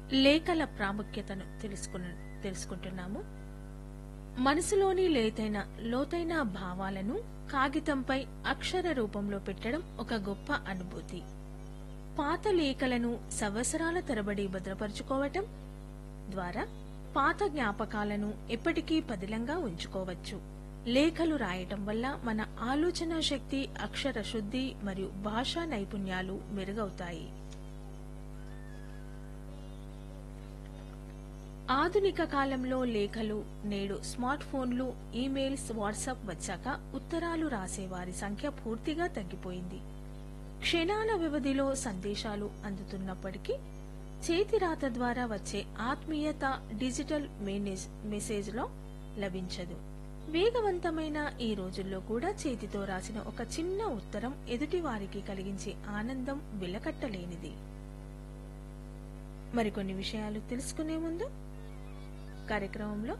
లేఖల ప్రాముఖ్యతను తెలుసుకుని తెలుసుకుంటున్నాము మనసులోని లేతైన లోతైన భావాలను కాగితంపై అక్షర రూపంలో పెట్టడం ఒక గొప్ప అనుభూతి పాత లేఖలను సంవత్సరాల తరబడి భద్రపరుచుకోవటం ద్వారా పాత జ్ఞాపకాలను ఎప్పటికీ పదిలంగా ఉంచుకోవచ్చు లేఖలు రాయటం వల్ల మన ఆలోచన శక్తి అక్షర శుద్ధి మరియు భాషా నైపుణ్యాలు మెరుగవుతాయి ఆధునిక కాలంలో లేఖలు నేడు స్మార్ట్ ఫోన్లు ఈమెయిల్స్ వాట్సాప్ వచ్చాక ఉత్తరాలు రాసే వారి సంఖ్య పూర్తిగా తగ్గిపోయింది క్షణాల వ్యవధిలో సందేశాలు అందుతున్నప్పటికీ చేతిరాత ద్వారా వచ్చే ఆత్మీయత డిజిటల్ మేనేజ్ మెసేజ్లో లభించదు వేగవంతమైన ఈ రోజుల్లో కూడా చేతితో రాసిన ఒక చిన్న ఉత్తరం ఎదుటి వారికి కలిగించే ఆనందం వెలకట్టలేనిది మరికొన్ని విషయాలు తెలుసుకునే ముందు కార్యక్రమంలో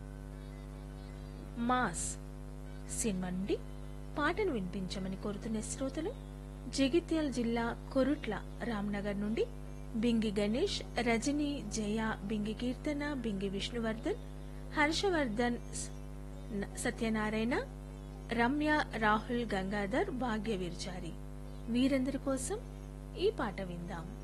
మాస్ సినిమా నుండి పాటను వినిపించమని కోరుతున్న శ్రోతలు జగిత్యాల జిల్లా కొరుట్ల రామ్నగర్ నుండి బింగి గణేష్ రజని జయ బింగి కీర్తన బింగి విష్ణువర్ధన్ హర్షవర్ధన్ స్- న- సత్యనారాయణ రమ్య రాహుల్ గంగాధర్ భాగ్య వీర్చారి వీరందరి కోసం ఈ పాట విందాం